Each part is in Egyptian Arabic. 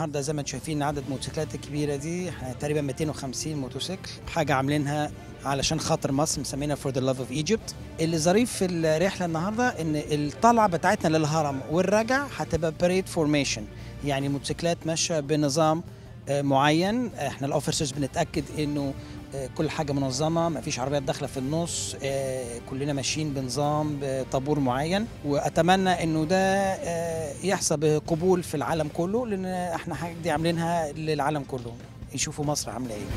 النهارده زي ما انتم شايفين عدد الموتوسيكلات الكبيره دي إحنا تقريبا 250 موتوسيكل حاجه عاملينها علشان خاطر مصر مسمينها فور ذا لاف اوف ايجيبت اللي ظريف في الرحله النهارده ان الطلعه بتاعتنا للهرم والرجع هتبقى بريد فورميشن يعني موتوسيكلات ماشيه بنظام آه، معين احنا الاوفيسرز بنتاكد انه آه، كل حاجه منظمه مفيش عربيات داخله في النص آه، كلنا ماشيين بنظام بطابور معين واتمنى انه ده آه، يحصل بقبول في العالم كله لان احنا حاجه دي عاملينها للعالم كله يشوفوا مصر عامله ايه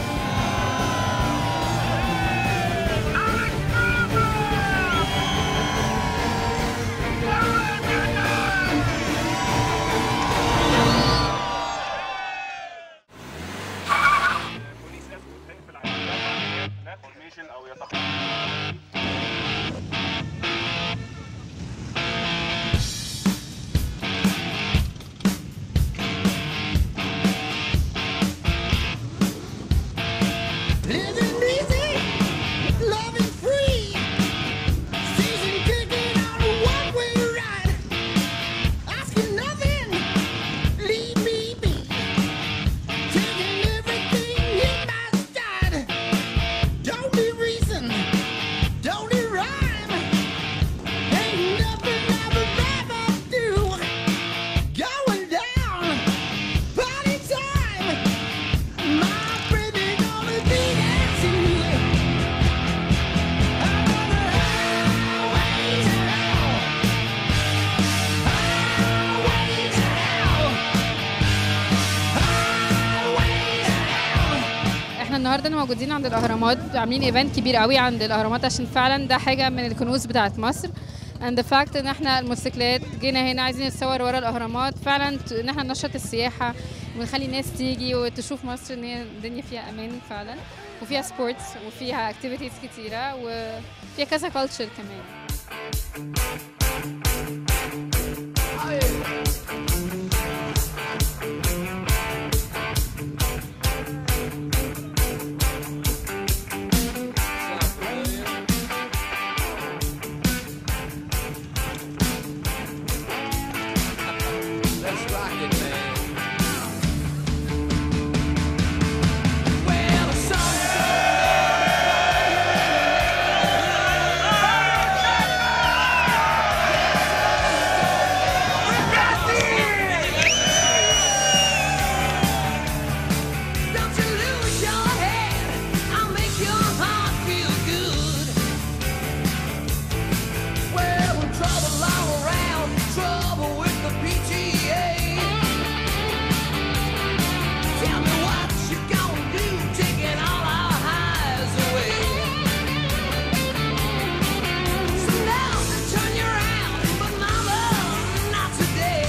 او يتخطى Living easy, loving free. Season ticket on a one-way ride. Asking nothing, leave me be. Taking everything in my stride. Don't need reason, don't need rhyme. Ain't nothing I would rather do. Going down, party time. My baby gonna be dancing here. I'm on the highway to hell. Highway to hell. Highway to hell. احنا النهارده موجودين عند الاهرامات عاملين ايفنت كبير قوي عند الاهرامات عشان فعلا ده حاجه من الكنوز بتاعت مصر and the fact ان احنا الموتوسيكلات جينا هنا عايزين نتصور ورا الاهرامات فعلا ت- ان احنا ننشط السياحه ونخلي الناس تيجي وتشوف مصر ان هي الدنيا فيها امان فعلا وفيها سبورتس وفيها اكتيفيتيز كتيره وفيها كذا كلتشر كمان Well, someday Don't you lose your head. I'll make your heart feel good. Well, trouble all around, trouble with the PTA. Tell me what you gonna do, taking all our highs away. So now turn you around, but mama, not today.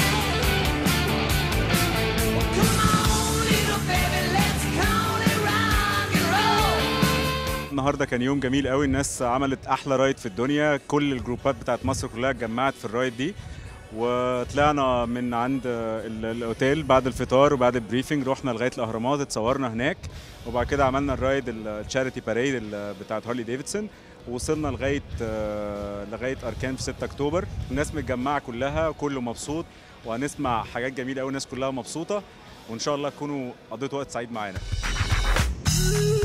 Come on, little baby, let's call it rock and roll. النهارده كان يوم جميل قوي الناس عملت احلى رايد في الدنيا كل الجروبات بتاعت مصر كلها اتجمعت في الرايد دي وطلعنا من عند ال- الاوتيل بعد الفطار وبعد البريفنج رحنا لغايه الاهرامات اتصورنا هناك وبعد كده عملنا الرايد التشاريتي باريد بتاعت هارلي ديفيدسون ووصلنا لغايه آه، لغايه اركان في 6 اكتوبر الناس متجمعه كلها كله مبسوط وهنسمع حاجات جميله قوي الناس كلها مبسوطه وان شاء الله تكونوا قضيتوا وقت سعيد معانا